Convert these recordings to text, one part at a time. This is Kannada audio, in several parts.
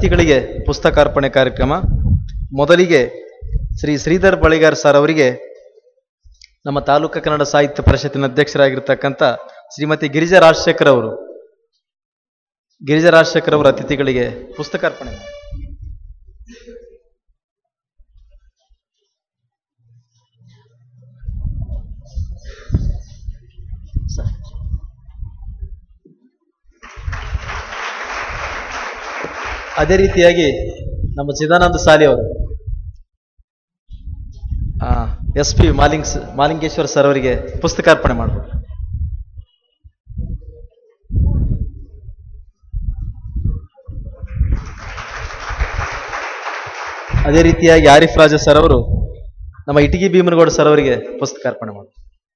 ಅತಿಥಿಗಳಿಗೆ ಪುಸ್ತಕಾರ್ಪಣೆ ಕಾರ್ಯಕ್ರಮ ಮೊದಲಿಗೆ ಶ್ರೀ ಶ್ರೀಧರ್ ಬಳಿಗಾರ್ ಸರ್ ಅವರಿಗೆ ನಮ್ಮ ತಾಲೂಕು ಕನ್ನಡ ಸಾಹಿತ್ಯ ಪರಿಷತ್ತಿನ ಅಧ್ಯಕ್ಷರಾಗಿರ್ತಕ್ಕಂಥ ಶ್ರೀಮತಿ ಗಿರಿಜಾ ರಾಜಶೇಖರ್ ಅವರು ಗಿರಿಜಾ ರಾಜಶೇಖರ್ ಅವರ ಅತಿಥಿಗಳಿಗೆ ಪುಸ್ತಕಾರ್ಪಣೆ ಮಾಡಿ. ಸರ್. ಅದೇ ರೀತಿಯಾಗಿ ನಮ್ಮ ಚಿದಾನಂದ ಸಾಲಿ ಅವರು S P Maling Malingeshwara sir ಅವರಿಗೆ ಪುಸ್ತಕಾರ್ಪಣೆ ಮಾಡಬೇಕು ಅದೇ ರೀತಿಯಾಗಿ ಆರಿಫ್ ರಾಜ ಸರ್ ಅವರು ನಮ್ಮ ಇಟಗಿ ಭೀಮನಗೌಡ ಸರ್ ಅವರಿಗೆ ಪುಸ್ತಕಾರ್ಪಣೆ ಮಾಡಿ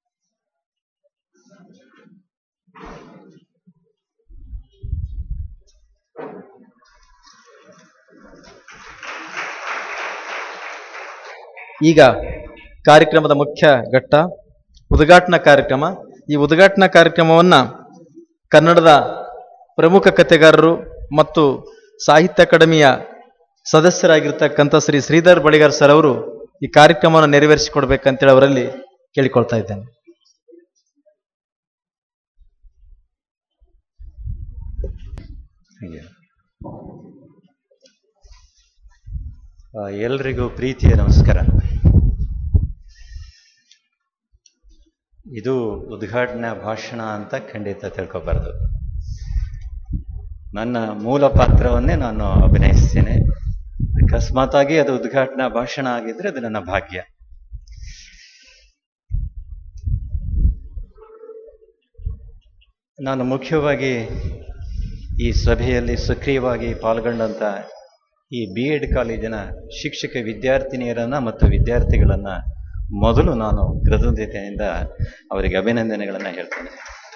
ಈಗ ಕಾರ್ಯಕ್ರಮದ ಮುಖ್ಯ ಘಟ್ಟ ಉದ್ಘಾಟನಾ ಕಾರ್ಯಕ್ರಮ ಈ ಉದ್ಘಾಟನಾ ಕಾರ್ಯಕ್ರಮವನ್ನ ಕನ್ನಡದ ಪ್ರಮುಖ ಕಥೆಗಾರರು ಮತ್ತು ಸಾಹಿತ್ಯ ಅಕಾಡೆಮಿಯ ಸದಸ್ಯರಾಗಿರ್ತಕ್ಕಂಥ ಶ್ರೀ ಶ್ರೀಧರ್ ಬಳಿಗಾರ್ ಸರ್ ಅವರು ಈ ಕಾರ್ಯಕ್ರಮವನ್ನು ನೆರವೇರಿಸಿಕೊಡ್ಬೇಕಂತೇಳಿ ಅವರಲ್ಲಿ ಕೇಳಿಕೊಳ್ತಾ ಇದ್ದೇನೆ ಹಾಗೆ ಆ, ಎಲ್ರಿಗೂ ಪ್ರೀತಿಯ ನಮಸ್ಕಾರ ಇದು ಉದ್ಘಾಟನಾ ಭಾಷಣ ಅಂತ ಖಂಡಿತ ತಿಳ್ಕೊಬಾರ್ದು ನನ್ನ ಮೂಲ ಪಾತ್ರವನ್ನೇ ನಾನು ಅಭಿನಯಿಸ್ತೇನೆ ಅಕಸ್ಮಾತಾಗಿ ಅದು ಉದ್ಘಾಟನಾ ಭಾಷಣ ಆಗಿದ್ರೆ ಅದು ನನ್ನ ಭಾಗ್ಯ ನಾನು ಮುಖ್ಯವಾಗಿ ಈ ಸಭೆಯಲ್ಲಿ ಸಕ್ರಿಯವಾಗಿ ಪಾಲ್ಗೊಂಡಂತ ಈ ಬಿ ಎಡ್ ಕಾಲೇಜಿನ ಶಿಕ್ಷಕ ವಿದ್ಯಾರ್ಥಿನಿಯರನ್ನ ಮತ್ತು ವಿದ್ಯಾರ್ಥಿಗಳನ್ನ ಮೊದಲು ನಾನು ಕೃತಜ್ಞತೆಯಿಂದ ಅವರಿಗೆ ಅಭಿನಂದನೆಗಳನ್ನ ಹೇಳ್ತೇನೆ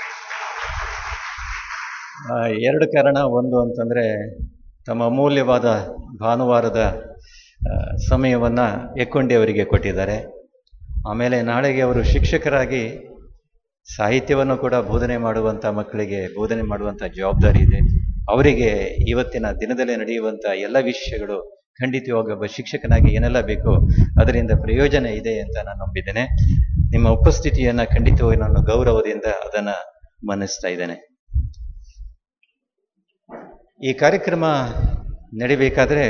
ಆ, ಎರಡು ಕಾರಣ ಒಂದು ಅಂತಂದ್ರೆ ತಮ್ಮ ಅಮೂಲ್ಯವಾದ ಭಾನುವಾರದ ಆ, ಸಮಯವನ್ನ ಎಕ್ಕೊಂಡಿ ಅವರಿಗೆ ಕೊಟ್ಟಿದ್ದಾರೆ ಆಮೇಲೆ ನಾಳೆಗೆ ಅವರು ಶಿಕ್ಷಕರಾಗಿ ಸಾಹಿತ್ಯವನ್ನು ಕೂಡ ಬೋಧನೆ ಮಾಡುವಂಥ ಮಕ್ಕಳಿಗೆ ಬೋಧನೆ ಮಾಡುವಂಥ ಜವಾಬ್ದಾರಿ ಇದೆ ಅವರಿಗೆ ಇವತ್ತಿನ ದಿನದಲ್ಲೇ ನಡೆಯುವಂಥ ಎಲ್ಲ ವಿಷಯಗಳು ಖಂಡಿತವಾಗಿ ಒಬ್ಬ ಶಿಕ್ಷಕನಾಗಿ ಏನೆಲ್ಲ ಬೇಕೋ ಅದರಿಂದ ಪ್ರಯೋಜನ ಇದೆ ಅಂತ ನಾನು ನಂಬಿದ್ದೇನೆ ನಿಮ್ಮ ಉಪಸ್ಥಿತಿಯನ್ನ ಖಂಡಿತವಾಗಿ ನಾನು ಗೌರವದಿಂದ ಅದನ್ನ ಮನ್ನಿಸ್ತಾ ಇದ್ದೇನೆ ಈ ಕಾರ್ಯಕ್ರಮ ನಡಿಬೇಕಾದ್ರೆ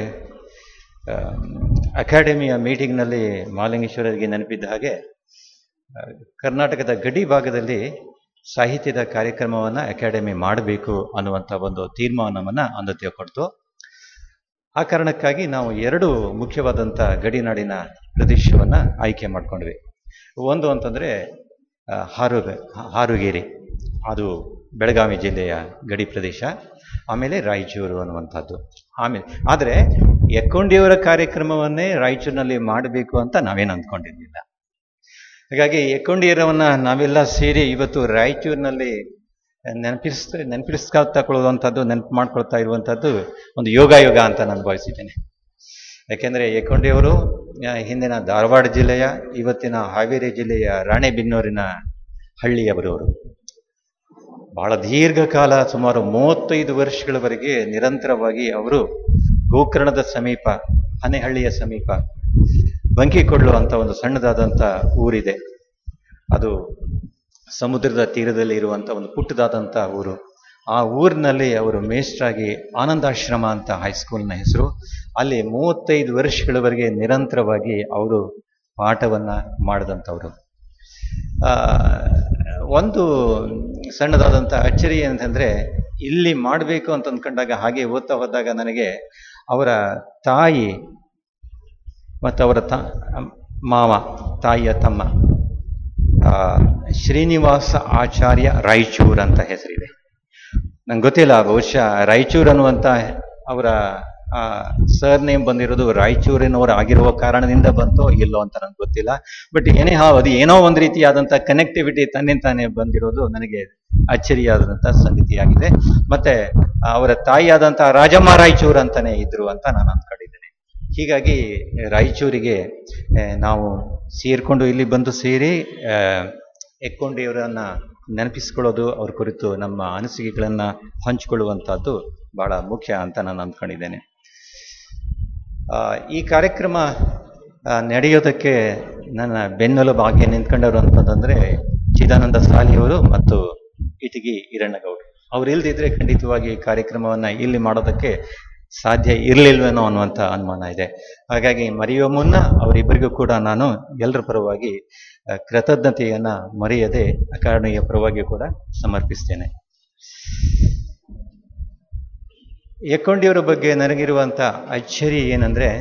ಅಕಾಡೆಮಿಯ ಮೀಟಿಂಗ್ನಲ್ಲಿ ಮಾಲಿಂಗೇಶ್ವರರಿಗೆ ನೆನಪಿದ್ದ ಹಾಗೆ ಆ, ಕರ್ನಾಟಕದ ಗಡಿ ಭಾಗದಲ್ಲಿ ಸಾಹಿತ್ಯದ ಕಾರ್ಯಕ್ರಮವನ್ನು ಅಕಾಡೆಮಿ ಮಾಡಬೇಕು ಅನ್ನುವಂಥ ಒಂದು ತೀರ್ಮಾನವನ್ನು ಅಂದು ತೆಗೆದುಕೊಡ್ತು ಆ ಕಾರಣಕ್ಕಾಗಿ ನಾವು ಎರಡು ಮುಖ್ಯವಾದಂಥ ಗಡಿನಾಡಿನ ಪ್ರದೇಶವನ್ನು ಆಯ್ಕೆ ಮಾಡ್ಕೊಂಡ್ವಿ ಒಂದು ಅಂತಂದರೆ ಹಾರು ಹಾರುಗೇರಿ ಅದು ಬೆಳಗಾವಿ ಜಿಲ್ಲೆಯ ಗಡಿ ಪ್ರದೇಶ ಆಮೇಲೆ ರಾಯಚೂರು ಅನ್ನುವಂಥದ್ದು ಆಮೇಲೆ ಆದರೆ ಎಕ್ಕೊಂಡಿಯವರ ಕಾರ್ಯಕ್ರಮವನ್ನೇ ರಾಯಚೂರಿನಲ್ಲಿ ಮಾಡಬೇಕು ಅಂತ ನಾವೇನು ಅಂದ್ಕೊಂಡಿರ್ಲಿಲ್ಲ ಹಾಗಾಗಿ ಎಕ್ಕೊಂಡಿಯರವನ್ನ ನಾವೆಲ್ಲ ಸೇರಿ ಇವತ್ತು ರಾಯಚೂರಿನಲ್ಲಿ ನೆನಪಿಸ್ ನೆನಪಿಸ್ಕಾ ತಗೊಳ್ಳುವಂಥದ್ದು ನೆನಪು ಮಾಡ್ಕೊಳ್ತಾ ಇರುವಂಥದ್ದು ಒಂದು ಯೋಗಾಯೋಗ ಅಂತ ನಾನು ಭಾವಿಸಿದ್ದೇನೆ ಯಾಕೆಂದರೆ ಎಕ್ಕೊಂಡಿಯವರು ಆ, ಹಿಂದಿನ ಧಾರವಾಡ ಜಿಲ್ಲೆಯ ಇವತ್ತಿನ ಹಾವೇರಿ ಜಿಲ್ಲೆಯ ರಾಣೆಬೆನ್ನೂರಿನ ಹಳ್ಳಿಯವರು ಅವರು ಬಹಳ ದೀರ್ಘಕಾಲ ಸುಮಾರು ಮೂವತ್ತೈದು ವರ್ಷಗಳವರೆಗೆ ನಿರಂತರವಾಗಿ ಅವರು ಗೋಕರ್ಣದ ಸಮೀಪ ಹನೆಹಳ್ಳಿಯ ಸಮೀಪ ಬಂಕಿಕೊಡ್ಲು ಅಂತ ಒಂದು ಸಣ್ಣದಾದಂಥ ಊರಿದೆ ಅದು ಸಮುದ್ರದ ತೀರದಲ್ಲಿ ಇರುವಂಥ ಒಂದು ಪುಟ್ಟದಾದಂಥ ಊರು ಆ ಊರಿನಲ್ಲಿ ಅವರು ಮೇಷ್ಟ್ರಾಗಿ ಆನಂದಾಶ್ರಮ ಅಂತ ಹೈಸ್ಕೂಲ್ನ ಹೆಸರು ಅಲ್ಲಿ ಮೂವತ್ತೈದು ವರ್ಷಗಳವರೆಗೆ ನಿರಂತರವಾಗಿ ಅವರು ಪಾಠವನ್ನ ಮಾಡಿದಂಥವ್ರು ಆ, ಒಂದು ಸಣ್ಣದಾದಂಥ ಅಚ್ಚರಿ ಅಂತಂದ್ರೆ ಇಲ್ಲಿ ಮಾಡಬೇಕು ಅಂತ ಅಂದ್ಕೊಂಡಾಗ ಹಾಗೆ ಓದ್ತಾ ಹೋದಾಗ ನನಗೆ ಅವರ ತಾಯಿ ಮತ್ತು ಅವರ ತ ಮಾವ ತಾಯಿಯ ತಮ್ಮ ಆ, ಶ್ರೀನಿವಾಸ ಆಚಾರ್ಯ ರಾಯಚೂರ್ ಅಂತ ಹೆಸರಿದೆ ನಂಗೆ ಗೊತ್ತಿಲ್ಲ ಬಹುಶಃ ರಾಯಚೂರ್ ಅನ್ನುವಂಥ ಅವರ ಸರ್ ನೇಮ್ ಬಂದಿರೋದು ರಾಯಚೂರಿನವರು ಆಗಿರುವ ಕಾರಣದಿಂದ ಬಂತೋ ಇಲ್ಲೋ ಅಂತ ನಂಗೆ ಗೊತ್ತಿಲ್ಲ ಬಟ್ ಏನೇ ಹಾವ್ ಅದು ಏನೋ ಒಂದು ರೀತಿಯಾದಂಥ ಕನೆಕ್ಟಿವಿಟಿ ತನ್ನಿಂತಾನೇ ಬಂದಿರೋದು ನನಗೆ ಅಚ್ಚರಿಯಾದಂಥ ಸಂಗತಿಯಾಗಿದೆ ಮತ್ತೆ ಅವರ ತಾಯಿಯಾದಂಥ ರಾಜಮ್ಮ ರಾಯಚೂರ್ ಅಂತಾನೆ ಇದ್ರು ಅಂತ ನಾನು ಅಂದ್ಕೊಂಡಿದ್ದೇನೆ ಹೀಗಾಗಿ ರಾಯಚೂರಿಗೆ ಆ, ನಾವು ಸೇರ್ಕೊಂಡು ಇಲ್ಲಿ ಬಂದು ಸೇರಿ ಆ, ಎಕ್ಕೊಂಡಿಯವರನ್ನ ನೆನಪಿಸ್ಕೊಳ್ಳೋದು ಅವ್ರ ಕುರಿತು ನಮ್ಮ ಅನಿಸಿಕೆಗಳನ್ನ ಹಂಚಿಕೊಳ್ಳುವಂಥದ್ದು ಬಹಳ ಮುಖ್ಯ ಅಂತ ನಾನು ಅಂದ್ಕೊಂಡಿದ್ದೇನೆ ಆ, ಈ ಕಾರ್ಯಕ್ರಮ ಆ, ನಡೆಯೋದಕ್ಕೆ ನನ್ನ ಬೆನ್ನೆಲುಬಾಗಿ ನಿಂತ್ಕೊಂಡವರು ಅಂತಂದ್ರೆ ಚಿದಾನಂದ ಸಾಲಿಯವರು ಮತ್ತು ಇಟಗಿ ಈರಣ್ಣಗೌಡರು ಅವ್ರು ಇಲ್ದಿದ್ರೆ ಖಂಡಿತವಾಗಿ ಈ ಕಾರ್ಯಕ್ರಮವನ್ನ ಇಲ್ಲಿ ಮಾಡೋದಕ್ಕೆ ಸಾಧ್ಯ ಇರಲಿಲ್ವೇನೋ ಅನ್ನುವಂಥ ಅನುಮಾನ ಇದೆ ಹಾಗಾಗಿ ಮರೆಯುವ ಮುನ್ನ ಅವರಿಬ್ಬರಿಗೂ ಕೂಡ ನಾನು ಎಲ್ಲರ ಪರವಾಗಿ ಆ, ಕೃತಜ್ಞತೆಯನ್ನ ಮರೆಯದೆ ಅಕಾಡೆಮಿಯ ಪರವಾಗಿ ಕೂಡ ಸಮರ್ಪಿಸ್ತೇನೆ ಎಕ್ಕೊಂಡಿಯವರ ಬಗ್ಗೆ ನನಗಿರುವಂಥ ಅಚ್ಚರಿ ಏನಂದ್ರೆ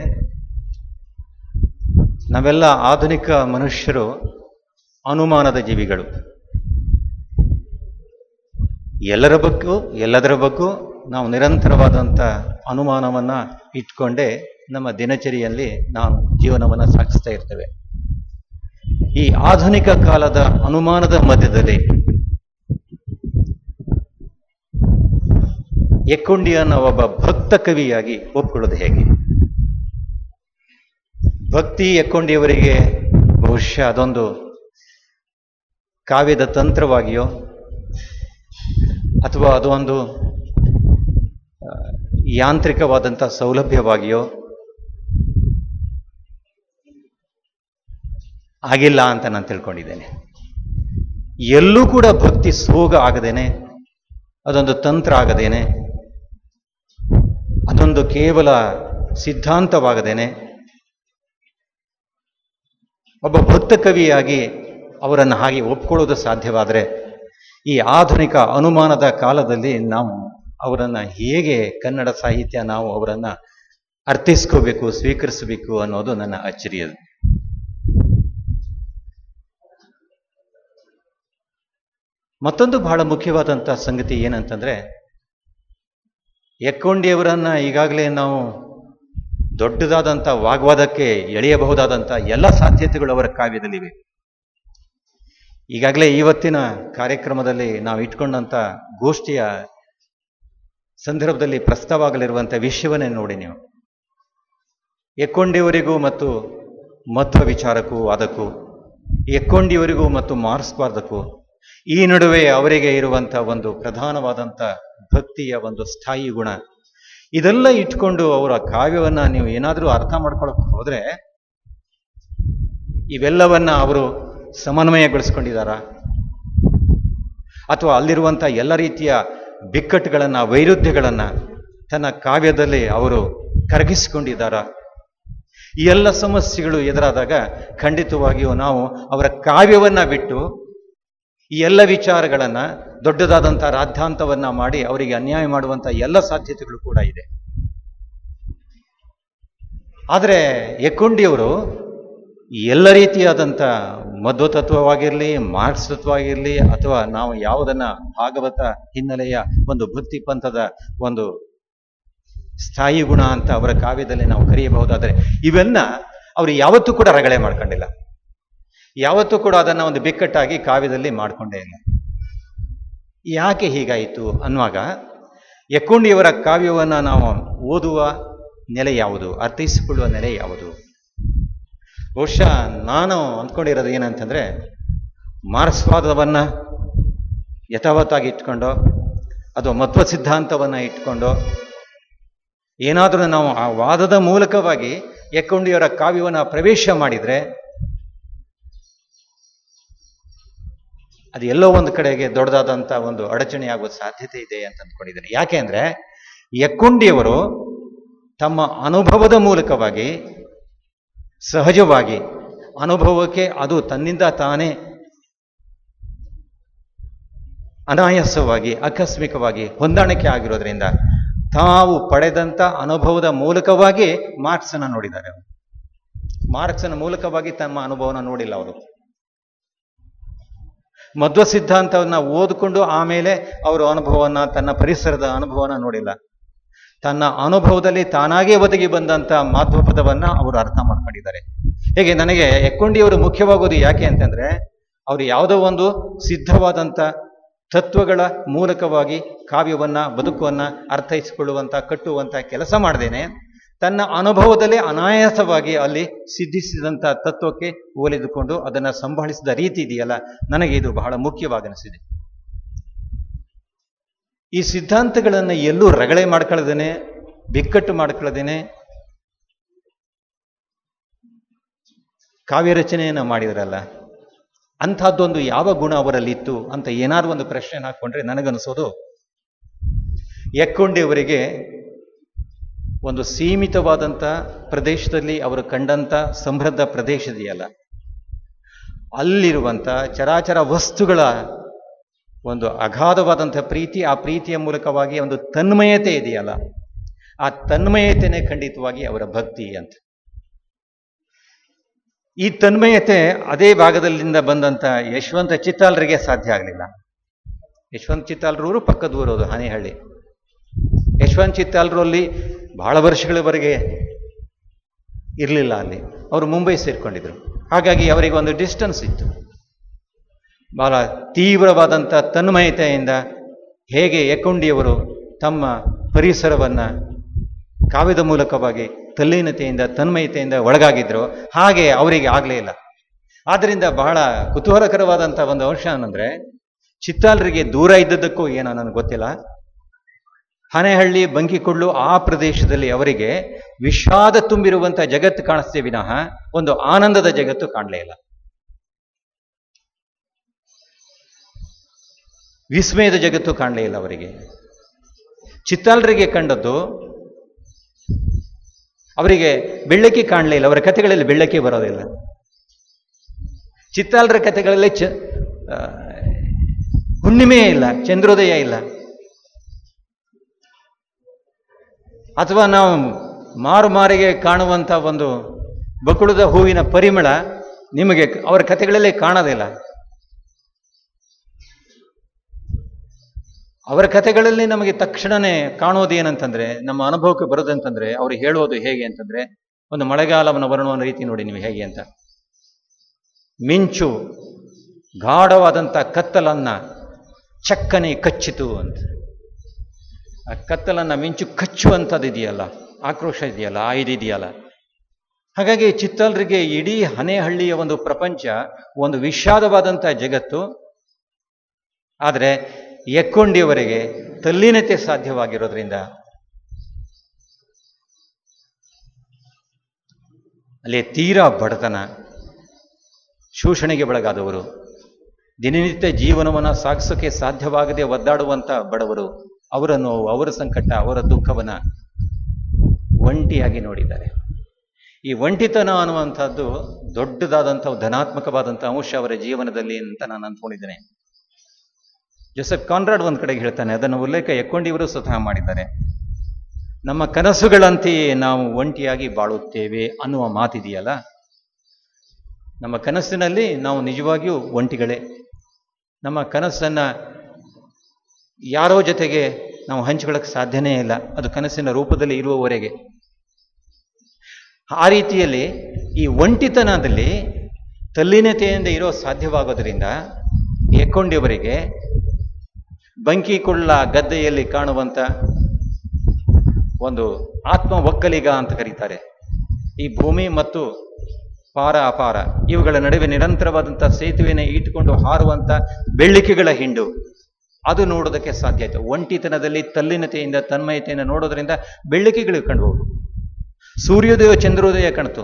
ನಾವೆಲ್ಲ ಆಧುನಿಕ ಮನುಷ್ಯರು ಅನುಮಾನದ ಜೀವಿಗಳು ಎಲ್ಲರ ಬಗ್ಗೂ ಎಲ್ಲದರ ಬಗ್ಗೂ ನಾವು ನಿರಂತರವಾದಂಥ ಅನುಮಾನವನ್ನ ಇಟ್ಕೊಂಡೇ ನಮ್ಮ ದಿನಚರಿಯಲ್ಲಿ ನಾವು ಜೀವನವನ್ನು ಸಾಗಿಸ್ತಾ ಇರ್ತೇವೆ ಈ ಆಧುನಿಕ ಕಾಲದ ಅನುಮಾನದ ಮಧ್ಯದಲ್ಲಿ ಎಕ್ಕೊಂಡಿಯನ್ನ ಒಬ್ಬ ಭಕ್ತ ಕವಿಯಾಗಿ ಒಪ್ಕೊಳ್ಳೋದು ಹೇಗೆ ಭಕ್ತಿ ಎಕ್ಕೊಂಡಿಯವರಿಗೆ ಬಹುಶಃ ಅದೊಂದು ಕಾವ್ಯದ ತಂತ್ರವಾಗಿಯೋ ಅಥವಾ ಅದೊಂದು ಆ, ಯಾಂತ್ರಿಕವಾದಂಥ ಸೌಲಭ್ಯವಾಗಿಯೋ ಆಗಿಲ್ಲ ಅಂತ ನಾನು ತಿಳ್ಕೊಂಡಿದ್ದೇನೆ ಎಲ್ಲೂ ಕೂಡ ಭಕ್ತಿ ಸೋಗ ಆಗದೇನೆ ಅದೊಂದು ತಂತ್ರ ಆಗದೇನೆ ಅದೊಂದು ಕೇವಲ ಸಿದ್ಧಾಂತವಾಗದೇನೆ ಒಬ್ಬ ಭಕ್ತ ಕವಿಯಾಗಿ ಅವರನ್ನು ಹಾಗೆ ಒಪ್ಕೊಳ್ಳೋದು ಸಾಧ್ಯವಾದರೆ ಈ ಆಧುನಿಕ ಅನುಮಾನದ ಕಾಲದಲ್ಲಿ ನಾವು ಅವರನ್ನ ಹೇಗೆ ಕನ್ನಡ ಸಾಹಿತ್ಯ ನಾವು ಅವರನ್ನ ಅರ್ಥೈಸ್ಕೋಬೇಕು ಸ್ವೀಕರಿಸಬೇಕು ಅನ್ನೋದು ನನ್ನ ಅಚ್ಚರಿಯದು ಮತ್ತೊಂದು ಬಹಳ ಮುಖ್ಯವಾದಂಥ ಸಂಗತಿ ಏನಂತಂದ್ರೆ ಎಕ್ಕೊಂಡಿಯವರನ್ನ ಈಗಾಗಲೇ ನಾವು ದೊಡ್ಡದಾದಂಥ ವಾಗ್ವಾದಕ್ಕೆ ಎಳೆಯಬಹುದಾದಂಥ ಎಲ್ಲ ಸಾಧ್ಯತೆಗಳು ಅವರ ಕಾವ್ಯದಲ್ಲಿವೆ ಈಗಾಗಲೇ ಇವತ್ತಿನ ಕಾರ್ಯಕ್ರಮದಲ್ಲಿ ನಾವು ಇಟ್ಕೊಂಡಂಥ ಗೋಷ್ಠಿಯ ಸಂದರ್ಭದಲ್ಲಿ ಪ್ರಸ್ತಾವ ಆಗಲಿರುವಂಥ ವಿಷಯವನ್ನೇ ನೋಡಿ ನೀವು ಎಕ್ಕೊಂಡಿಯವರಿಗೂ ಮತ್ತು ಮಧ್ವ ವಿಚಾರಕ್ಕೂ ಅದಕ್ಕೂ ಎಕ್ಕೊಂಡಿಯವರಿಗೂ ಮತ್ತು ಮಾರ್ಕ್ಸ್ವಾದಕ್ಕೂ ಈ ನಡುವೆ ಅವರಿಗೆ ಇರುವಂಥ ಒಂದು ಪ್ರಧಾನವಾದಂಥ ಭಕ್ತಿಯ ಒಂದು ಸ್ಥಾಯಿ ಗುಣ ಇದೆಲ್ಲ ಇಟ್ಕೊಂಡು ಅವರ ಕಾವ್ಯವನ್ನ ನೀವು ಏನಾದರೂ ಅರ್ಥ ಮಾಡ್ಕೊಳಕ್ ಹೋದ್ರೆ ಇವೆಲ್ಲವನ್ನ ಅವರು ಸಮನ್ವಯಗೊಳಿಸ್ಕೊಂಡಿದ್ದಾರಾ ಅಥವಾ ಅಲ್ಲಿರುವಂಥ ಎಲ್ಲ ರೀತಿಯ ಬಿಕ್ಕಟ್ಟುಗಳನ್ನ ವೈರುಧ್ಯಗಳನ್ನ ತನ್ನ ಕಾವ್ಯದಲ್ಲಿ ಅವರು ಕರಗಿಸಿಕೊಂಡಿದ್ದಾರಾ ಈ ಎಲ್ಲ ಸಮಸ್ಯೆಗಳು ಎದುರಾದಾಗ ಖಂಡಿತವಾಗಿಯೂ ನಾವು ಅವರ ಕಾವ್ಯವನ್ನ ಬಿಟ್ಟು ಈ ಎಲ್ಲ ವಿಚಾರಗಳನ್ನ ದೊಡ್ಡದಾದಂಥ ರಾದ್ಧಾಂತವನ್ನ ಮಾಡಿ ಅವರಿಗೆ ಅನ್ಯಾಯ ಮಾಡುವಂಥ ಎಲ್ಲ ಸಾಧ್ಯತೆಗಳು ಕೂಡ ಇದೆ ಆದರೆ ಎಕ್ಕೊಂಡಿಯವರು ಎಲ್ಲ ರೀತಿಯಾದಂಥ ಮಧ್ವತತ್ವವಾಗಿರಲಿ ಮಾರ್ಕ್ಸ್ ತತ್ವವಾಗಿರಲಿ ಅಥವಾ ನಾವು ಯಾವುದನ್ನ ಭಾಗವತ ಹಿನ್ನೆಲೆಯ ಒಂದು ಭಕ್ತಿ ಪಂಥದ ಒಂದು ಸ್ಥಾಯಿ ಗುಣ ಅಂತ ಅವರ ಕಾವ್ಯದಲ್ಲಿ ನಾವು ಕರೆಯಬಹುದಾದರೆ ಇವೆಲ್ಲ ಅವರು ಯಾವತ್ತೂ ಕೂಡ ರಗಳೆ ಮಾಡ್ಕೊಂಡಿಲ್ಲ ಯಾವತ್ತೂ ಕೂಡ ಅದನ್ನ ಒಂದು ಬಿಕ್ಕಟ್ಟಾಗಿ ಕಾವ್ಯದಲ್ಲಿ ಮಾಡಿಕೊಂಡೇ ಇಲ್ಲ ಯಾಕೆ ಹೀಗಾಯಿತು ಅನ್ನುವಾಗ ಎಕ್ಕೊಂಡಿಯವರ ಕಾವ್ಯವನ್ನ ನಾವು ಓದುವ ನೆಲೆ ಯಾವುದು ಅರ್ಥೈಸಿಕೊಳ್ಳುವ ನೆಲೆ ಯಾವುದು ಬಹುಶಃ ನಾನು ಅಂದ್ಕೊಂಡಿರೋದು ಏನಂತಂದ್ರೆ ಮಾರ್ಕ್ಸ್ವಾದವನ್ನ ಯಥಾವತ್ತಾಗಿ ಇಟ್ಕೊಂಡು ಅದು ಮಧ್ವ ಸಿದ್ಧಾಂತವನ್ನ ಇಟ್ಕೊಂಡು ಏನಾದರೂ ನಾವು ಆ ವಾದದ ಮೂಲಕವಾಗಿ ಎಕ್ಕೊಂಡಿಯವರ ಕಾವ್ಯವನ್ನ ಪ್ರವೇಶ ಮಾಡಿದ್ರೆ ಅದು ಎಲ್ಲೋ ಒಂದು ಕಡೆಗೆ ದೊಡ್ಡದಾದಂಥ ಒಂದು ಅಡಚಣೆ ಆಗುವ ಸಾಧ್ಯತೆ ಇದೆ ಅಂತ ಅಂದ್ಕೊಂಡಿದ್ದೇನೆ ಯಾಕೆ ಅಂದ್ರೆ ಎಕ್ಕೊಂಡಿಯವರು ತಮ್ಮ ಅನುಭವದ ಮೂಲಕವಾಗಿ ಸಹಜವಾಗಿ ಅನುಭವಕ್ಕೆ ಅದು ತನ್ನಿಂದ ತಾನೇ ಅನಾಯಾಸವಾಗಿ ಆಕಸ್ಮಿಕವಾಗಿ ಹೊಂದಾಣಿಕೆ ಆಗಿರೋದ್ರಿಂದ ತಾವು ಪಡೆದಂತ ಅನುಭವದ ಮೂಲಕವಾಗಿ ಮಾರ್ಕ್ಸ್ ಅನ್ನ ನೋಡಿದ್ದಾರೆ ಮಾರ್ಕ್ಸ್ನ ಮೂಲಕವಾಗಿ ತಮ್ಮ ಅನುಭವನ ನೋಡಿಲ್ಲ ಅವರು ಮಧ್ವ ಸಿದ್ಧಾಂತವನ್ನ ಓದಿಕೊಂಡು ಆಮೇಲೆ ಅವರು ಅನುಭವನ ತನ್ನ ಪರಿಸರದ ಅನುಭವನ ನೋಡಿಲ್ಲ ತನ್ನ ಅನುಭವದಲ್ಲಿ ತಾನಾಗೇ ಒದಗಿ ಬಂದಂತ ಮಾಧ್ವ ಪದವನ್ನ ಅವರು ಅರ್ಥ ಮಾಡ್ಕೊಂಡಿದ್ದಾರೆ ಹೇಗೆ ನನಗೆ ಎಕ್ಕೊಂಡಿಯವರು ಮುಖ್ಯವಾಗೋದು ಯಾಕೆ ಅಂತಂದ್ರೆ ಅವರು ಯಾವುದೋ ಒಂದು ಸಿದ್ಧವಾದಂತ ತತ್ವಗಳ ಮೂಲಕವಾಗಿ ಕಾವ್ಯವನ್ನ ಬದುಕುವನ್ನ ಅರ್ಥೈಸಿಕೊಳ್ಳುವಂತ ಕಟ್ಟುವಂತ ಕೆಲಸ ಮಾಡದೇನೆ ತನ್ನ ಅನುಭವದಲ್ಲೇ ಅನಾಯಾಸವಾಗಿ ಅಲ್ಲಿ ಸಿದ್ಧಿಸಿದಂತ ತತ್ವಕ್ಕೆ ಒಲಿದುಕೊಂಡು ಅದನ್ನ ಸಂಭಾಳಿಸಿದ ರೀತಿ ಇದೆಯಲ್ಲ ನನಗೆ ಇದು ಬಹಳ ಮುಖ್ಯವಾಗನಿಸಿದೆ ಈ ಸಿದ್ಧಾಂತಗಳನ್ನ ಎಲ್ಲೂ ರಗಳೆ ಮಾಡ್ಕೊಳ್ಳದೇನೆ ಬಿಕ್ಕಟ್ಟು ಮಾಡ್ಕೊಳ್ಳದೇನೆ ಕಾವ್ಯ ರಚನೆಯನ್ನು ಮಾಡಿದ್ರಲ್ಲ ಅಂಥದ್ದೊಂದು ಯಾವ ಗುಣ ಅವರಲ್ಲಿ ಇತ್ತು ಅಂತ ಏನಾದ್ರು ಒಂದು ಪ್ರಶ್ನೆ ಹಾಕ್ಕೊಂಡ್ರೆ ನನಗನ್ನಿಸೋದು ಎಕ್ಕೊಂಡಿಯವರಿಗೆ ಒಂದು ಸೀಮಿತವಾದಂಥ ಪ್ರದೇಶದಲ್ಲಿ ಅವರು ಕಂಡಂಥ ಸಮೃದ್ಧ ಪ್ರದೇಶ ಇದೆಯಲ್ಲ ಅಲ್ಲಿರುವಂಥ ಚರಾಚರ ವಸ್ತುಗಳ ಒಂದು ಅಗಾಧವಾದಂಥ ಪ್ರೀತಿ ಆ ಪ್ರೀತಿಯ ಮೂಲಕವಾಗಿ ಒಂದು ತನ್ಮಯತೆ ಇದೆಯಲ್ಲ ಆ ತನ್ಮಯತೆನೇ ಖಂಡಿತವಾಗಿ ಅವರ ಭಕ್ತಿ ಅಂತ ಈ ತನ್ಮಯತೆ ಅದೇ ಭಾಗದಲ್ಲಿಂದ ಬಂದಂಥ ಯಶವಂತ ಚಿತ್ತಾಲ್ರಿಗೆ ಸಾಧ್ಯ ಆಗಲಿಲ್ಲ ಯಶವಂತ ಚಿತ್ತಾಲ್ರವರು ಪಕ್ಕದೂರದು ಹನೇಹಳ್ಳಿ ಯಶವಂತ ಚಿತ್ತಾಲ್ರಲ್ಲಿ ಬಹಳ ವರ್ಷಗಳವರೆಗೆ ಇರಲಿಲ್ಲ ಅಲ್ಲಿ ಅವರು ಮುಂಬೈ ಸೇರ್ಕೊಂಡಿದ್ರು ಹಾಗಾಗಿ ಅವರಿಗೆ ಒಂದು ಡಿಸ್ಟನ್ಸ್ ಇತ್ತು ಬಹಳ ತೀವ್ರವಾದಂಥ ತನ್ಮಯತೆಯಿಂದ ಹೇಗೆ ಎಕ್ಕೊಂಡಿಯವರು ತಮ್ಮ ಪರಿಸರವನ್ನು ಕಾವ್ಯದ ಮೂಲಕವಾಗಿ ತಲ್ಲೀನತೆಯಿಂದ ತನ್ಮಯತೆಯಿಂದ ಒಳಗಾಗಿದ್ರು ಹಾಗೆ ಅವರಿಗೆ ಆಗಲೇ ಇಲ್ಲ ಆದ್ದರಿಂದ ಬಹಳ ಕುತೂಹಲಕರವಾದಂಥ ಒಂದು ಅಂಶ ಏನಂದ್ರೆ ಚಿತ್ತಾಲರಿಗೆ ದೂರ ಇದ್ದದ್ದಕ್ಕೂ ಏನೋ ನನಗೆ ಗೊತ್ತಿಲ್ಲ ಹನೆಹಳ್ಳಿ ಬಂಕಿಕೊಳ್ಳು ಆ ಪ್ರದೇಶದಲ್ಲಿ ಅವರಿಗೆ ವಿಷಾದ ತುಂಬಿರುವಂಥ ಜಗತ್ತು ಕಾಣಿಸ್ತೇ ವಿನಃ ಒಂದು ಆನಂದದ ಜಗತ್ತು ಕಾಣಲೇ ಇಲ್ಲ ವಿಸ್ಮಯದ ಜಗತ್ತು ಕಾಣಲೇ ಇಲ್ಲ ಅವರಿಗೆ ಚಿತ್ತಾಲರಿಗೆ ಕಂಡದ್ದು ಅವರಿಗೆ ಬೆಳ್ಳಕ್ಕಿ ಕಾಣಲೇ ಇಲ್ಲ ಅವರ ಕಥೆಗಳಲ್ಲಿ ಬೆಳ್ಳಕ್ಕಿ ಬರೋದಿಲ್ಲ ಚಿತ್ತಾಲರ ಕಥೆಗಳಲ್ಲಿ ಚ ಆ, ಹುಣ್ಣಿಮೆ ಇಲ್ಲ ಚಂದ್ರೋದಯ ಇಲ್ಲ ಅಥವಾ ನಾವು ಮಾರು ಮಾರಿಗೆ ಕಾಣುವಂಥ ಒಂದು ಬಕುಳದ ಹೂವಿನ ಪರಿಮಳ ನಿಮಗೆ ಅವರ ಕಥೆಗಳಲ್ಲಿ ಕಾಣೋದಿಲ್ಲ ಅವರ ಕಥೆಗಳಲ್ಲಿ ನಮಗೆ ತಕ್ಷಣನೇ ಕಾಣೋದು ಏನಂತಂದ್ರೆ ನಮ್ಮ ಅನುಭವಕ್ಕೆ ಬರೋದಂತಂದ್ರೆ ಅವರು ಹೇಳೋದು ಹೇಗೆ ಅಂತಂದ್ರೆ ಒಂದು ಮಳೆಗಾಲವನ್ನು ವರ್ಣುವ ರೀತಿ ನೋಡಿ ನೀವು ಹೇಗೆ ಅಂತ ಮಿಂಚು ಗಾಢವಾದಂಥ ಕತ್ತಲನ್ನ ಚಕ್ಕನೆ ಕಚ್ಚಿತು ಅಂತ ಆ ಕತ್ತಲನ್ನ ಮಿಂಚು ಕಚ್ಚುವಂಥದ್ದು ಇದೆಯಲ್ಲ ಆಕ್ರೋಶ ಇದೆಯಲ್ಲ ಆ ಇದೆಯಲ್ಲ ಹಾಗಾಗಿ ಚಿತ್ತಲ್ರಿಗೆ ಇಡೀ ಹನೆಹಳ್ಳಿಯ ಒಂದು ಪ್ರಪಂಚ ಒಂದು ವಿಷಾದವಾದಂಥ ಜಗತ್ತು ಆದರೆ ಎಕ್ಕೊಂಡಿಯವರೆಗೆ ತಲ್ಲೀನತೆ ಸಾಧ್ಯವಾಗಿರೋದ್ರಿಂದ ಅಲ್ಲಿ ತೀರಾ ಬಡತನ ಶೋಷಣೆಗೆ ಒಳಗಾದವರು ದಿನನಿತ್ಯ ಜೀವನವನ್ನು ಸಾಗಿಸೋಕೆ ಸಾಧ್ಯವಾಗದೆ ಒದ್ದಾಡುವಂಥ ಬಡವರು ಅವರ ನೋವು ಅವರ ಸಂಕಟ ಅವರ ದುಃಖವನ್ನ ಒಂಟಿಯಾಗಿ ನೋಡಿದ್ದಾರೆ ಈ ಒಂಟಿತನ ಅನ್ನುವಂಥದ್ದು ದೊಡ್ಡದಾದಂಥ ಧನಾತ್ಮಕವಾದಂಥ ಅಂಶ ಅವರ ಜೀವನದಲ್ಲಿ ಅಂತ ನಾನು ಅಂದ್ಕೊಂಡಿದ್ದೇನೆ ಜೋಸೆಫ್ ಕಾನ್ರಾಡ್ ಒಂದ್ ಕಡೆಗೆ ಹೇಳ್ತಾನೆ ಅದನ್ನು ಉಲ್ಲೇಖ ಎಕ್ಕೊಂಡಿವರು ಸ್ವತಃ ಮಾಡಿದ್ದಾರೆ ನಮ್ಮ ಕನಸುಗಳಂತೆಯೇ ನಾವು ಒಂಟಿಯಾಗಿ ಬಾಳುತ್ತೇವೆ ಅನ್ನುವ ಮಾತಿದೆಯಲ್ಲ ನಮ್ಮ ಕನಸಿನಲ್ಲಿ ನಾವು ನಿಜವಾಗಿಯೂ ಒಂಟಿಗಳೇ ನಮ್ಮ ಕನಸನ್ನ ಯಾರೋ ಜೊತೆಗೆ ನಾವು ಹಂಚಿಕೊಳ್ಳಕ್ಕೆ ಸಾಧ್ಯನೇ ಇಲ್ಲ ಅದು ಕನಸಿನ ರೂಪದಲ್ಲಿ ಇರುವವರೆಗೆ ಆ ರೀತಿಯಲ್ಲಿ ಈ ಒಂಟಿತನದಲ್ಲಿ ತಲ್ಲೀನತೆಯಿಂದ ಇರೋ ಸಾಧ್ಯವಾಗೋದ್ರಿಂದ ಎಕ್ಕೊಂಡಿಯವರಿಗೆ ಬಂಕಿಕೊಳ್ಳ ಗದ್ದೆಯಲ್ಲಿ ಕಾಣುವಂತ ಒಂದು ಆತ್ಮ ಒಕ್ಕಲಿಗ ಅಂತ ಕರೀತಾರೆ ಈ ಭೂಮಿ ಮತ್ತು ಪಾರ ಅಪಾರ ಇವುಗಳ ನಡುವೆ ನಿರಂತರವಾದಂಥ ಸೇತುವೆಯನ್ನು ಇಟ್ಟುಕೊಂಡು ಹಾರುವಂತ ಬೆಳ್ಳಿಕೆಗಳ ಹಿಂಡು ಅದು ನೋಡೋದಕ್ಕೆ ಸಾಧ್ಯ ಆಯ್ತು ಒಂಟಿತನದಲ್ಲಿ ತಲ್ಲಿನತೆಯಿಂದ ತನ್ಮಯತೆಯಿಂದ ನೋಡೋದ್ರಿಂದ ಬೆಳ್ಳಿಕೆಗಳು ಕಂಡುಬಹುದು ಸೂರ್ಯೋದಯ ಚಂದ್ರೋದಯ ಕಾಣ್ತು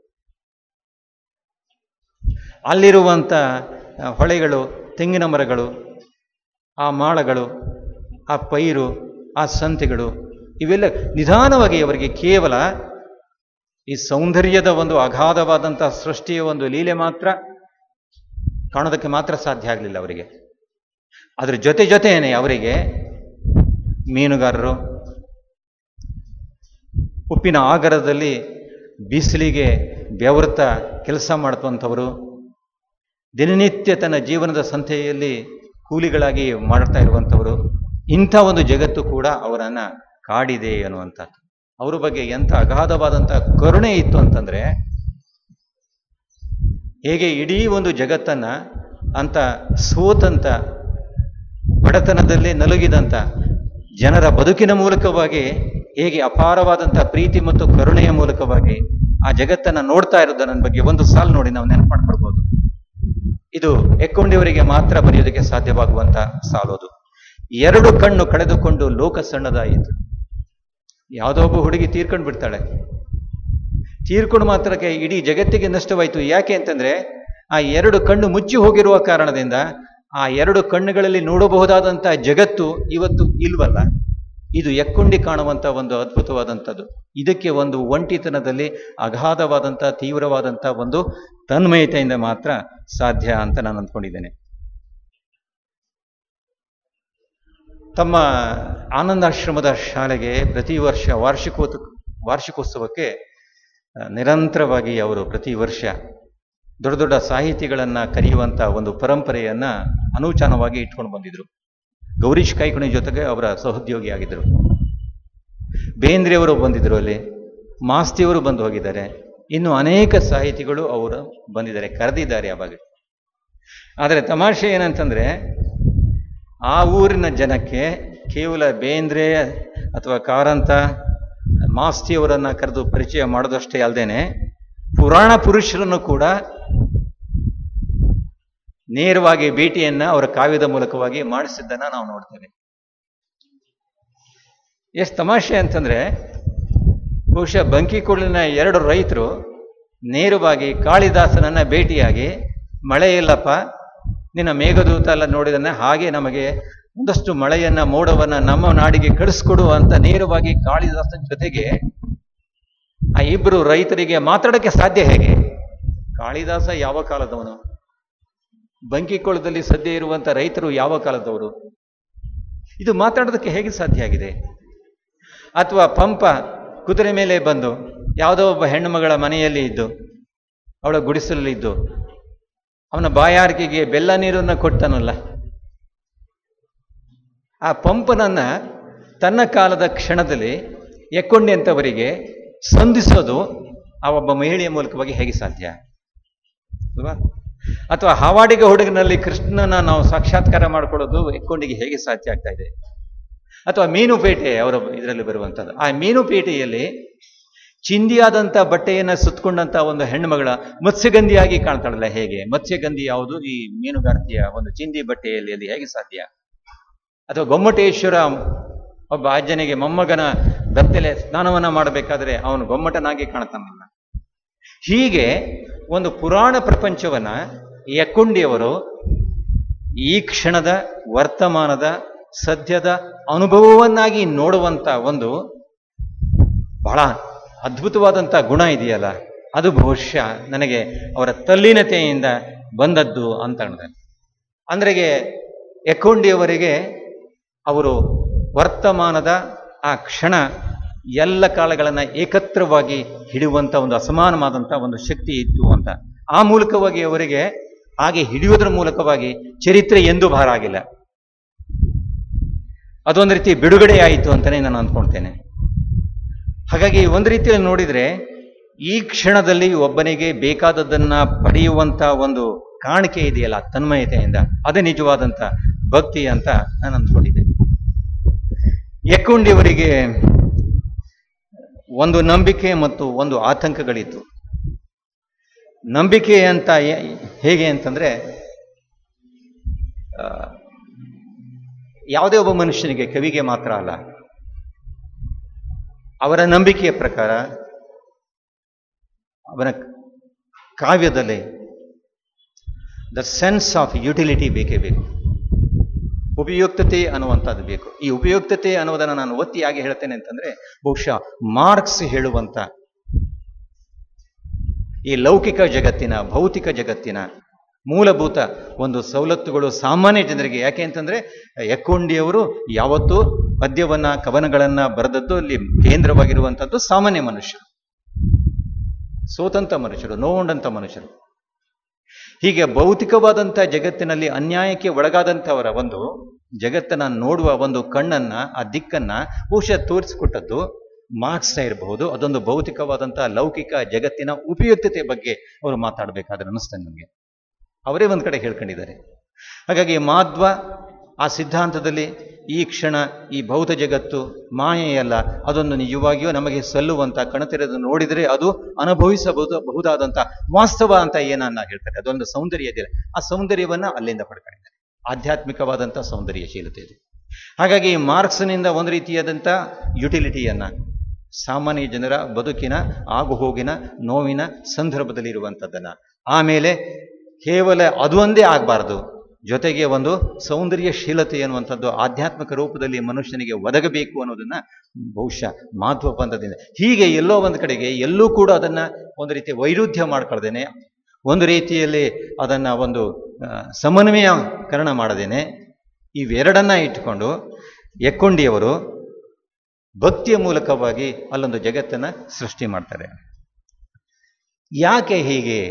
ಅಲ್ಲಿರುವಂಥ ಆ, ಹೊಳೆಗಳು ತೆಂಗಿನ ಮರಗಳು ಆ ಮಾಳಗಳು ಆ ಪೈರು ಆ ಸಂತೆಗಳು ಇವೆಲ್ಲ ನಿಧಾನವಾಗಿ ಅವರಿಗೆ ಕೇವಲ ಈ ಸೌಂದರ್ಯದ ಒಂದು ಅಗಾಧವಾದಂಥ ಸೃಷ್ಟಿಯ ಒಂದು ಲೀಲೆ ಮಾತ್ರ ಕಾಣೋದಕ್ಕೆ ಮಾತ್ರ ಸಾಧ್ಯ ಆಗಲಿಲ್ಲ ಅವರಿಗೆ ಅದ್ರ ಜೊತೆ ಜೊತೆಯೇನೆ ಅವರಿಗೆ ಮೀನುಗಾರರು ಉಪ್ಪಿನ ಆಗರದಲ್ಲಿ ಬಿಸಿಲಿಗೆ ಬೆವರ್ತ ಕೆಲಸ ಮಾಡುವಂಥವರು ದಿನನಿತ್ಯ ತನ್ನ ಜೀವನದ ಸಂತೆಯಲ್ಲಿ ಕೂಲಿಗಳಾಗಿ ಮಾಡ್ತಾ ಇರುವಂಥವರು ಇಂಥ ಒಂದು ಜಗತ್ತು ಕೂಡ ಅವರನ್ನ ಕಾಡಿದೆ ಅನ್ನುವಂಥದ್ದು ಅವ್ರ ಬಗ್ಗೆ ಎಂಥ ಅಗಾಧವಾದಂಥ ಕರುಣೆ ಇತ್ತು ಅಂತಂದ್ರೆ ಹೇಗೆ ಇಡೀ ಒಂದು ಜಗತ್ತನ್ನ ಅಂತ ಸೋತಂತ ಬಡತನದಲ್ಲಿ ನಲುಗಿದಂತ ಜನರ ಬದುಕಿನ ಮೂಲಕವಾಗಿ ಹೇಗೆ ಅಪಾರವಾದಂಥ ಪ್ರೀತಿ ಮತ್ತು ಕರುಣೆಯ ಮೂಲಕವಾಗಿ ಆ ಜಗತ್ತನ್ನ ನೋಡ್ತಾ ಇರೋದು ನನ್ನ ಬಗ್ಗೆ ಒಂದು ಸಾಲು ನೋಡಿ ನಾವು ನೆನಪು ಮಾಡ್ಕೊಳ್ಬಹುದು ಇದು ಎಕ್ಕೊಂಡಿಯವರಿಗೆ ಮಾತ್ರ ಬರೆಯೋದಕ್ಕೆ ಸಾಧ್ಯವಾಗುವಂತ ಸಾಲು ಅದು ಎರಡು ಕಣ್ಣು ಕಳೆದುಕೊಂಡು ಲೋಕ ಸಣ್ಣದಾಯಿತು ಯಾವುದೋ ಒಬ್ಬ ಹುಡುಗಿ ತೀರ್ಕೊಂಡು ಬಿಡ್ತಾಳೆ ತೀರ್ಕೊಂಡು ಮಾತ್ರಕ್ಕೆ ಇಡೀ ಜಗತ್ತಿಗೆ ನಷ್ಟವಾಯಿತು ಯಾಕೆ ಅಂತಂದ್ರೆ ಆ ಎರಡು ಕಣ್ಣು ಮುಚ್ಚಿ ಹೋಗಿರುವ ಕಾರಣದಿಂದ ಆ ಎರಡು ಕಣ್ಣುಗಳಲ್ಲಿ ನೋಡಬಹುದಾದಂಥ ಜಗತ್ತು ಇವತ್ತು ಇಲ್ವಲ್ಲ ಇದು ಎಕ್ಕೊಂಡಿ ಕಾಣುವಂಥ ಒಂದು ಅದ್ಭುತವಾದಂಥದ್ದು ಇದಕ್ಕೆ ಒಂದು ಒಂಟಿತನದಲ್ಲಿ ಅಗಾಧವಾದಂಥ ತೀವ್ರವಾದಂಥ ಒಂದು ತನ್ಮಯತೆಯಿಂದ ಮಾತ್ರ ಸಾಧ್ಯ ಅಂತ ನಾನು ಅಂದ್ಕೊಂಡಿದ್ದೇನೆ ತಮ್ಮ ಆನಂದಾಶ್ರಮದ ಶಾಲೆಗೆ ಪ್ರತಿ ವರ್ಷ ವಾರ್ಷಿಕೋತ್ ವಾರ್ಷಿಕೋತ್ಸವಕ್ಕೆ ಆ, ನಿರಂತರವಾಗಿ ಅವರು ಪ್ರತಿ ವರ್ಷ ದೊಡ್ಡ ದೊಡ್ಡ ಸಾಹಿತಿಗಳನ್ನ ಕರೆಯುವಂತ ಒಂದು ಪರಂಪರೆಯನ್ನ ಅನೂಚಾನವಾಗಿ ಇಟ್ಕೊಂಡು ಬಂದಿದ್ರು ಗೌರೀಶ್ ಕೈಕುಣಿ ಜೊತೆಗೆ ಅವರ ಸಹೋದ್ಯೋಗಿ ಆಗಿದ್ದರು ಬೇಂದ್ರೆಯವರು ಬಂದಿದ್ರು ಅಲ್ಲಿ ಮಾಸ್ತಿಯವರು ಬಂದು ಹೋಗಿದ್ದಾರೆ ಇನ್ನು ಅನೇಕ ಸಾಹಿತಿಗಳು ಅವರು ಬಂದಿದ್ದಾರೆ ಕರೆದಿದ್ದಾರೆ ಯಾವಾಗ ಆದರೆ ತಮಾಷೆ ಏನಂತಂದ್ರೆ ಆ ಊರಿನ ಜನಕ್ಕೆ ಕೇವಲ ಬೇಂದ್ರೆ ಅಥವಾ ಕಾರಂತ ಮಾಸ್ತಿಯವರನ್ನ ಕರೆದು ಪರಿಚಯ ಮಾಡೋದಷ್ಟೇ ಅಲ್ಲದೇನೆ ಪುರಾಣ ಪುರುಷರನ್ನು ಕೂಡ ನೇರವಾಗಿ ಭೇಟಿಯನ್ನ ಅವರ ಕಾವ್ಯದ ಮೂಲಕವಾಗಿ ಮಾಡಿಸಿದ್ದನ್ನ ನಾವು ನೋಡ್ತೇವೆ ಎಷ್ಟು ತಮಾಷೆ ಅಂತಂದ್ರೆ ಬಹುಶಃ ಬಂಕಿಕೋಳಿನ ಎರಡು ರೈತರು ನೇರವಾಗಿ ಕಾಳಿದಾಸನನ್ನ ಭೇಟಿಯಾಗಿ ಮಳೆ ಇಲ್ಲಪ್ಪ ನಿನ್ನ ಮೇಘದೂತ ಎಲ್ಲ ನೋಡಿದನ್ನ ಹಾಗೆ ನಮಗೆ ಒಂದಷ್ಟು ಮಳೆಯನ್ನ ಮೋಡವನ್ನ ನಮ್ಮ ನಾಡಿಗೆ ಕಳಿಸ್ಕೊಡು ಅಂತ ನೇರವಾಗಿ ಕಾಳಿದಾಸನ ಜೊತೆಗೆ ಆ ಇಬ್ಬರು ರೈತರಿಗೆ ಮಾತಾಡಕ್ಕೆ ಸಾಧ್ಯ ಹೇಗೆ ಕಾಳಿದಾಸ ಯಾವ ಕಾಲದವನು ಬಂಕಿಕೊಳದಲ್ಲಿ ಸದ್ಯ ಇರುವಂತ ರೈತರು ಯಾವ ಕಾಲದವರು ಇದು ಮಾತಾಡೋದಕ್ಕೆ ಹೇಗೆ ಸಾಧ್ಯ ಆಗಿದೆ ಅಥವಾ ಪಂಪ ಕುದುರೆ ಮೇಲೆ ಬಂದು ಯಾವುದೋ ಒಬ್ಬ ಹೆಣ್ಣು ಮಗಳ ಮನೆಯಲ್ಲಿ ಇದ್ದು ಅವಳ ಗುಡಿಸಲಲ್ಲಿ ಇದ್ದು ಅವನ ಬಾಯಾರಿಕೆಗೆ ಬೆಲ್ಲ ನೀರನ್ನ ಕೊಡ್ತಾನಲ್ಲ ಆ ಪಂಪನನ್ನ ತನ್ನ ಕಾಲದ ಕ್ಷಣದಲ್ಲಿ ಎಕ್ಕೊಂಡೆ ಅಂತವರಿಗೆ ಸಂಧಿಸೋದು ಆ ಒಬ್ಬ ಮಹಿಳೆಯ ಮೂಲಕವಾಗಿ ಹೇಗೆ ಸಾಧ್ಯ ಅಲ್ವಾ ಅಥವಾ ಹಾವಾಡಿಗ ಹುಡುಗನಲ್ಲಿ ಕೃಷ್ಣನ ನಾವು ಸಾಕ್ಷಾತ್ಕಾರ ಮಾಡ್ಕೊಳ್ಳೋದು ಎಕ್ಕೊಂಡಿಗೆ ಹೇಗೆ ಸಾಧ್ಯ ಆಗ್ತಾ ಇದೆ ಅಥವಾ ಮೀನುಪೇಟೆ ಅವರ ಇದರಲ್ಲಿ ಬರುವಂಥದ್ದು ಆ ಮೀನುಪೇಟೆಯಲ್ಲಿ ಚಿಂದಿಯಾದಂಥ ಬಟ್ಟೆಯನ್ನ ಸುತ್ತಕೊಂಡಂತ ಒಂದು ಹೆಣ್ಣುಮಗಳ ಮತ್ಸ್ಯಗಂಧಿಯಾಗಿ ಕಾಣ್ತಾಳಲ್ಲ ಹೇಗೆ ಮತ್ಸ್ಯಗಂಧಿ ಯಾವುದು ಈ ಮೀನುಗಾರಿಕೆಯ ಒಂದು ಚಿಂದಿ ಬಟ್ಟೆಯಲ್ಲಿ ಅದು ಹೇಗೆ ಸಾಧ್ಯ ಅಥವಾ ಗೊಮ್ಮಟೇಶ್ವರ ಒಬ್ಬ ಅಜ್ಜನಿಗೆ ಮೊಮ್ಮಗನ ಬೆತ್ತಲೆ ಸ್ನಾನವನ್ನ ಮಾಡಬೇಕಾದ್ರೆ ಅವನು ಗೊಮ್ಮಟನಾಗಿ ಕಾಣ್ತಾನಲ್ಲ ಹೀಗೆ ಒಂದು ಪುರಾಣ ಪ್ರಪಂಚವನ್ನ ಎಕ್ಕೊಂಡಿಯವರು ಈ ಕ್ಷಣದ ವರ್ತಮಾನದ ಸದ್ಯದ ಅನುಭವವನ್ನಾಗಿ ನೋಡುವಂತ ಒಂದು ಬಹಳ ಅದ್ಭುತವಾದಂಥ ಗುಣ ಇದೆಯಲ್ಲ ಅದು ಬಹುಶಃ ನನಗೆ ಅವರ ತಲ್ಲೀನತೆಯಿಂದ ಬಂದದ್ದು ಅಂತ ಹೇಳಿದೆ ಅಂದ್ರೆಗೆ ಎಕ್ಕೊಂಡಿಯವರಿಗೆ ಅವರು ವರ್ತಮಾನದ ಆ ಕ್ಷಣ ಎಲ್ಲ ಕಾಲಗಳನ್ನ ಏಕತ್ರವಾಗಿ ಹಿಡಿಯುವಂತ ಒಂದು ಅಸಮಾನವಾದಂಥ ಒಂದು ಶಕ್ತಿ ಇತ್ತು ಅಂತ ಆ ಮೂಲಕವಾಗಿ ಅವರಿಗೆ ಹಾಗೆ ಹಿಡಿಯೋದ್ರ ಮೂಲಕವಾಗಿ ಚರಿತ್ರೆ ಎಂದೂ ಭಾರ ಆಗಿಲ್ಲ ಅದೊಂದು ರೀತಿ ಬಿಡುಗಡೆ ಆಯಿತು ಅಂತಾನೆ ನಾನು ಅಂದ್ಕೊಳ್ತೇನೆ ಹಾಗಾಗಿ ಒಂದು ರೀತಿಯಲ್ಲಿ ನೋಡಿದ್ರೆ ಈ ಕ್ಷಣದಲ್ಲಿ ಒಬ್ಬನಿಗೆ ಬೇಕಾದದ್ದನ್ನ ಪಡೆಯುವಂತ ಒಂದು ಕಾಣಿಕೆ ಇದೆಯಲ್ಲ ತನ್ಮಯತೆಯಿಂದ ಅದೇ ನಿಜವಾದಂತ ಭಕ್ತಿ ಅಂತ ನಾನು ಅಂದ್ಕೊಂಡಿದ್ದೆ ಎಕ್ಕೊಂಡಿಯವರಿಗೆ ಒಂದು ನಂಬಿಕೆ ಮತ್ತು ಒಂದು ಆತಂಕಗಳಿತ್ತು ನಂಬಿಕೆ ಅಂತ ಏ- ಹೇಗೆ ಅಂತಂದ್ರೆ ಆ, ಯಾವುದೇ ಒಬ್ಬ ಮನುಷ್ಯನಿಗೆ ಕವಿಗೆ ಮಾತ್ರ ಅಲ್ಲ ಅವರ ನಂಬಿಕೆಯ ಪ್ರಕಾರ ಅವನ ಕಾವ್ಯದಲ್ಲಿ ದ ಸೆನ್ಸ್ ಆಫ್ ಯುಟಿಲಿಟಿ ಬೇಕೇ ಬೇಕು ಉಪಯುಕ್ತತೆ ಅನ್ನುವಂಥದ್ದು ಬೇಕು ಈ ಉಪಯುಕ್ತತೆ ಅನ್ನೋದನ್ನು ನಾನು ಒತ್ತಿಯಾಗಿ ಹೇಳ್ತೇನೆ ಅಂತಂದ್ರೆ ಬಹುಶಃ ಮಾರ್ಕ್ಸ್ ಹೇಳುವಂತ ಈ ಲೌಕಿಕ ಜಗತ್ತಿನ ಭೌತಿಕ ಜಗತ್ತಿನ ಮೂಲಭೂತ ಒಂದು ಸವಲತ್ತುಗಳು ಸಾಮಾನ್ಯ ಜನರಿಗೆ ಯಾಕೆ ಅಂತಂದ್ರೆ ಎಕ್ಕೊಂಡಿಯವರು ಯಾವತ್ತೂ ಪದ್ಯವನ್ನ ಕವನಗಳನ್ನ ಬರೆದದ್ದು ಅಲ್ಲಿ ಕೇಂದ್ರವಾಗಿರುವಂಥದ್ದು ಸಾಮಾನ್ಯ ಮನುಷ್ಯರು ಸೋತಂತ ಮನುಷ್ಯರು ನೋವುಂಡಂತ ಮನುಷ್ಯರು ಹೀಗೆ ಭೌತಿಕವಾದಂಥ ಜಗತ್ತಿನಲ್ಲಿ ಅನ್ಯಾಯಕ್ಕೆ ಒಳಗಾದಂಥವರ ಒಂದು ಜಗತ್ತನ್ನ ನೋಡುವ ಒಂದು ಕಣ್ಣನ್ನ ಆ ದಿಕ್ಕನ್ನ ಬಹುಶಃ ತೋರಿಸಿಕೊಟ್ಟದ್ದು ಮಾರ್ಕ್ಸ್ ಇರಬಹುದು ಅದೊಂದು ಭೌತಿಕವಾದಂತಹ ಲೌಕಿಕ ಜಗತ್ತಿನ ಉಪಯುಕ್ತತೆ ಬಗ್ಗೆ ಅವರು ಮಾತಾಡಬೇಕಾದ್ರೆ ಅನಿಸ್ತದೆ ನನಗೆ ಅವರೇ ಒಂದ್ ಕಡೆ ಹೇಳ್ಕೊಂಡಿದ್ದಾರೆ ಹಾಗಾಗಿ ಮಾಧ್ವ ಆ ಸಿದ್ಧಾಂತದಲ್ಲಿ ಈ ಕ್ಷಣ ಈ ಭೌತ ಜಗತ್ತು ಮಾಯೆಯಲ್ಲ ಅದೊಂದು ನಿಜವಾಗಿಯೂ ನಮಗೆ ಸಲ್ಲುವಂತ ಕಣತೆರೆದು ನೋಡಿದರೆ ಅದು ಅನುಭವಿಸಬಹುದು ಬಹುದಾದಂತ ವಾಸ್ತವ ಅಂತ ಏನನ್ನ ಹೇಳ್ತಾರೆ ಅದೊಂದು ಸೌಂದರ್ಯ ಇದೆ ಆ ಸೌಂದರ್ಯವನ್ನ ಅಲ್ಲಿಂದ ಪಡ್ಕೊಂಡಿದ್ದಾರೆ ಆಧ್ಯಾತ್ಮಿಕವಾದಂಥ ಸೌಂದರ್ಯಶೀಲತೆ ಇದೆ ಹಾಗಾಗಿ ಮಾರ್ಕ್ಸ್ನಿಂದ ಒಂದು ರೀತಿಯಾದಂಥ ಯುಟಿಲಿಟಿಯನ್ನ ಸಾಮಾನ್ಯ ಜನರ ಬದುಕಿನ ಆಗು ಹೋಗಿನ ನೋವಿನ ಸಂದರ್ಭದಲ್ಲಿ ಇರುವಂಥದ್ದನ್ನ ಆಮೇಲೆ ಕೇವಲ ಅದು ಒಂದೇ ಆಗಬಾರ್ದು ಜೊತೆಗೆ ಒಂದು ಸೌಂದರ್ಯಶೀಲತೆ ಅನ್ನುವಂಥದ್ದು ಆಧ್ಯಾತ್ಮಿಕ ರೂಪದಲ್ಲಿ ಮನುಷ್ಯನಿಗೆ ಒದಗಬೇಕು ಅನ್ನೋದನ್ನ ಬಹುಶಃ ಮಹತ್ವ ಬಂದದಿಂದ ಹೀಗೆ ಎಲ್ಲೋ ಒಂದು ಕಡೆಗೆ ಎಲ್ಲೂ ಕೂಡ ಅದನ್ನ ಒಂದು ರೀತಿ ವೈರುಧ್ಯ ಮಾಡ್ಕೊಳ್ದೇನೆ ಒಂದು ರೀತಿಯಲ್ಲಿ ಅದನ್ನ ಒಂದು ಆ, ಸಮನ್ವಯಕರಣ ಮಾಡದೇನೆ ಇವೆರಡನ್ನ ಇಟ್ಟುಕೊಂಡು ಎಕ್ಕೊಂಡಿಯವರು ಭಕ್ತಿಯ ಮೂಲಕವಾಗಿ ಅಲ್ಲೊಂದು ಜಗತ್ತನ್ನ ಸೃಷ್ಟಿ ಮಾಡ್ತಾರೆ ಯಾಕೆ ಹೀಗೆ